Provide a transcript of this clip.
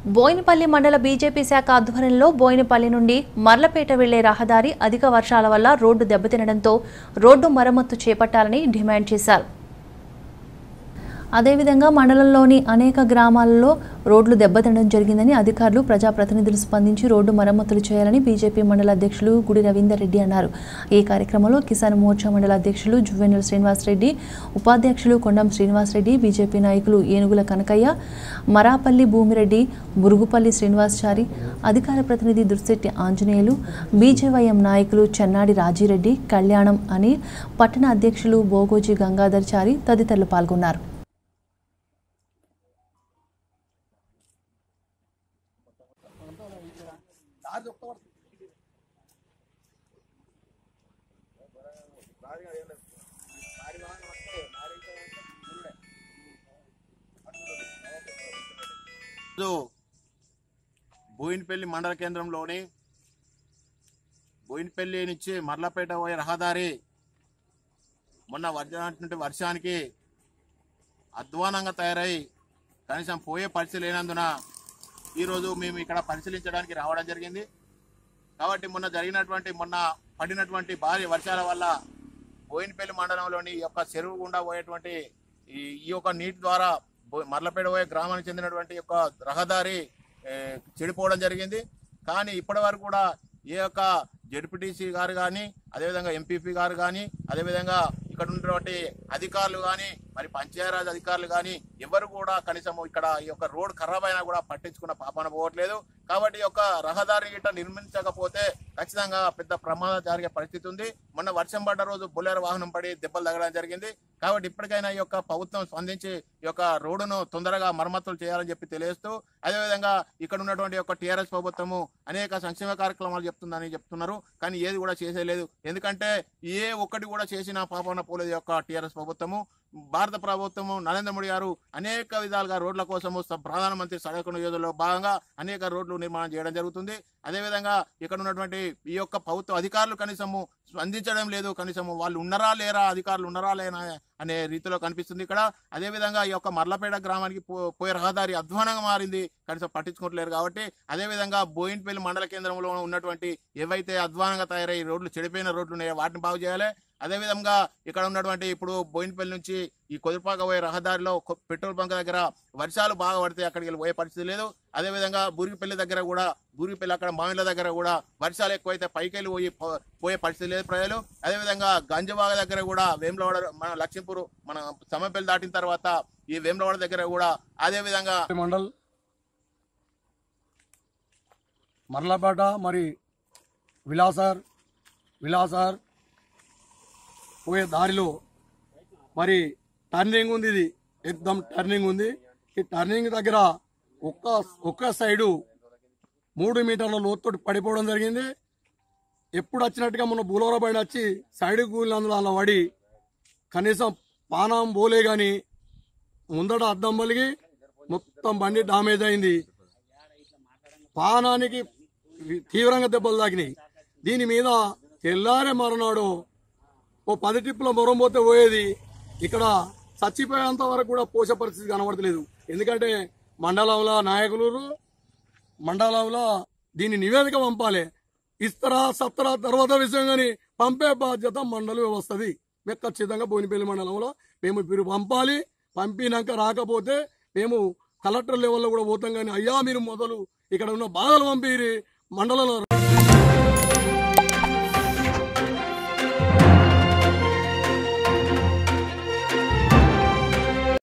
బోయినపల్లి మండల బీజేపీ శాఖ ఆధ్వర్యంలో బోయినపల్లి నుండి మర్లపేట వెళ్లే రహదారి అధిక వర్షాల వల్ల రోడ్డు దెబ్బతినడంతో రోడ్డు మరమ్మత్తు చేపట్టాలని డిమాండ్ చేశారు అదేవిధంగా మండలంలోని అనేక గ్రామాలలో రోడ్లు దెబ్బతినడం జరిగిందని అధికారులు ప్రజాప్రతినిధులు స్పందించి రోడ్డు మరమ్మతులు చేయాలని బీజేపీ మండల అధ్యక్షులు గుడి రవీందర్ రెడ్డి అన్నారు ఈ కార్యక్రమంలో కిసాన్ మోర్చా మండల అధ్యక్షులు జువెన్నెల శ్రీనివాసరెడ్డి ఉపాధ్యక్షులు కొండం శ్రీనివాసరెడ్డి బీజేపీ నాయకులు ఏనుగుల కనకయ్య మరాపల్లి భూమిరెడ్డి మురుగుపల్లి శ్రీనివాసచారి అధికార ప్రతినిధి దుర్శెట్టి ఆంజనేయులు బీజేవైఎం నాయకులు చెన్నాడి రాజిరెడ్డి కళ్యాణం అనిల్ పట్టణ అధ్యక్షులు బోగోజీ గంగాధర్ చారి తదితరులు పాల్గొన్నారు ఈరోజు బోయినపల్లి మండల కేంద్రంలోని బోయినపల్లి నుంచి మర్లపేట పోయే రహదారి మొన్న వర్షానికి వర్షానికి అధ్వానంగా తయారై కనీసం పోయే పరిస్థితి లేనందున ఈరోజు మేము ఇక్కడ పరిశీలించడానికి రావడం జరిగింది కాబట్టి మొన్న జరిగినటువంటి మొన్న పడినటువంటి భారీ వర్షాల వల్ల బోయినపల్లి మండలంలోని ఈ యొక్క చెరువు గుండా పోయేటువంటి ఈ ఈ యొక్క నీటి ద్వారా బో- మర్లపేట పోయే గ్రామానికి చెందినటువంటి యొక్క రహదారి ఏ, చెడిపోవడం జరిగింది కానీ ఇప్పటి వరకు కూడా ఏ యొక్క జడ్పీటీసీ గారు కానీ అదేవిధంగా ఎంపీపీ గారు కానీ అదేవిధంగా ఇక్కడ ఉన్నటువంటి అధికారులు కానీ మరి పంచాయరాజ్ అధికారులు కానీ ఎవరు కూడా కనీసం ఇక్కడ ఈ యొక్క రోడ్ ఖరాబ్ అయినా కూడా పట్టించుకున్న పాపన పోవట్లేదు కాబట్టి ఈ యొక్క రహదారి గిట్ట నిర్మించకపోతే ఖచ్చితంగా పెద్ద ప్రమాదం జరిగే పరిస్థితి ఉంది మొన్న వర్షం పడ్డ రోజు బుల్లెర్ వాహనం పడి దెబ్బలు తగలడం జరిగింది కాబట్టి ఇప్పటికైనా ఈ యొక్క ప్రభుత్వం స్పందించి ఈ యొక్క రోడ్డును తొందరగా మరమ్మతులు చేయాలని చెప్పి తెలియజేస్తూ అదేవిధంగా ఇక్కడ ఉన్నటువంటి యొక్క టీఆర్ఎస్ ప్రభుత్వము అనేక సంక్షేమ కార్యక్రమాలు చెప్తుందని చెప్తున్నారు కానీ ఏది కూడా చేసేలేదు ఎందుకంటే ఏ ఒక్కటి కూడా చేసిన పాపన పోలేదు ఈ యొక్క టీఆర్ఎస్ ప్రభుత్వము భారత ప్రభుత్వము నరేంద్ర మోడీ గారు అనేక విధాలుగా రోడ్ల కోసము స- ప్రధానమంత్రి సడక్ యోజనలో భాగంగా అనేక రోడ్లు నిర్మాణం చేయడం జరుగుతుంది అదేవిధంగా ఇక్కడ ఉన్నటువంటి ఈ యొక్క ప్రభుత్వ అధికారులు కనీసము స్పందించడం లేదు కనీసము వాళ్ళు ఉన్నరా లేరా అధికారులు ఉన్నరా లేనా అనే రీతిలో కనిపిస్తుంది ఇక్కడ అదేవిధంగా ఈ యొక్క మర్లపేట గ్రామానికి పో- పోయే రహదారి అధ్వానంగా మారింది కనీసం పట్టించుకోవట్లేరు కాబట్టి అదేవిధంగా బోయిన్పల్లి మండల కేంద్రంలో ఉన్నటువంటి ఏవైతే అధ్వానంగా తయారై రోడ్లు చెడిపోయిన రోడ్లు ఉన్నాయో వాటిని బాగు చేయాలి అదేవిధంగా ఇక్కడ ఉన్నటువంటి ఇప్పుడు బోయినపల్లి నుంచి ఈ కొదురుపాక పోయే రహదారిలో కొ- పెట్రోల్ బంక్ దగ్గర వర్షాలు బాగా పడితే అక్కడికి వెళ్ళి పోయే పరిస్థితి లేదు అదేవిధంగా బూరిపల్లి దగ్గర కూడా బూరిపల్లి అక్కడ మామిళ్ళ దగ్గర కూడా వర్షాలు ఎక్కువైతే పైకి వెళ్ళి పోయి పో- పోయే పరిస్థితి లేదు ప్రజలు అదేవిధంగా గంజబాగ దగ్గర కూడా వేములవాడ మన లక్ష్మీపూర్ మన సమపల్లి దాటిన తర్వాత ఈ వేములవాడ దగ్గర కూడా అదే విధంగా మండల్ మర్లపేట మరి విలాసార్ విలాసార్ పోయే దారిలో మరి టర్నింగ్ ఉంది ఇది ఎక్దమ్ టర్నింగ్ ఉంది ఈ టర్నింగ్ దగ్గర ఒక్క ఒక్క సైడు మూడు మీటర్ల లోతుతోటి పడిపోవడం జరిగింది ఎప్పుడు వచ్చినట్టుగా మొన్న బూలవర పైన వచ్చి సైడ్ కూలినందులో అలా పడి కనీసం పానం పోలే గాని ముందట అద్దం పలిగి మొత్తం బండి డామేజ్ అయింది పానానికి తీవ్రంగా దెబ్బలు తాకినాయి దీని మీద తెల్లారే మరునాడు ఓ పది ట్రిప్పుల మొరం పోతే పోయేది ఇక్కడ చచ్చిపోయేంత వరకు కూడా పోసే పరిస్థితి కనబడతలేదు ఎందుకంటే మండలంలో నాయకులు మండలంలో దీన్ని నివేదిక పంపాలి ఇస్తారా సత్తరా తర్వాత విషయం కానీ పంపే బాధ్యత మండలి వ్యవస్థది మేము ఖచ్చితంగా బోయినపల్లి మండలంలో మేము ఇప్పుడు పంపాలి పంపినాక రాకపోతే మేము కలెక్టర్ లెవెల్లో కూడా పోతాం కానీ అయ్యా మీరు మొదలు ఇక్కడ ఉన్న బాధలు పంపిరి మండలంలో